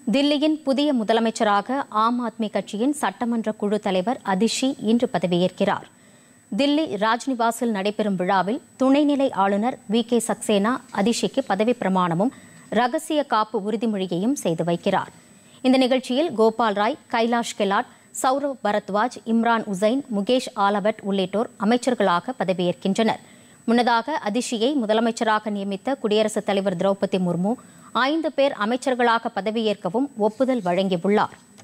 தில்லியின் புதிய முதலமைச்சராக ஆம் ஆத்மி கட்சியின் சட்டமன்ற குழு தலைவர் அதிஷி இன்று பதவியேற்கிறார் தில்லி ராஜ்நிவாசில் நடைபெறும் விழாவில் துணைநிலை ஆளுநர் வி கே சக்சேனா அதிஷிக்கு பதவிப் பிரமாணமும் ரகசிய காப்பு உறுதிமொழியையும் செய்து வைக்கிறார் இந்த நிகழ்ச்சியில் கோபால் ராய் கைலாஷ் கெலாட் சௌரவ் பரத்வாஜ் இம்ரான் உசைன் முகேஷ் ஆலவட் உள்ளிட்டோர் அமைச்சர்களாக பதவியேற்கின்றனர் முன்னதாக அதிஷியை முதலமைச்சராக நியமித்த குடியரசுத் தலைவர் திரௌபதி முர்மு ஐந்து பேர் அமைச்சர்களாக பதவியேற்கவும் ஒப்புதல் வழங்கியுள்ளார்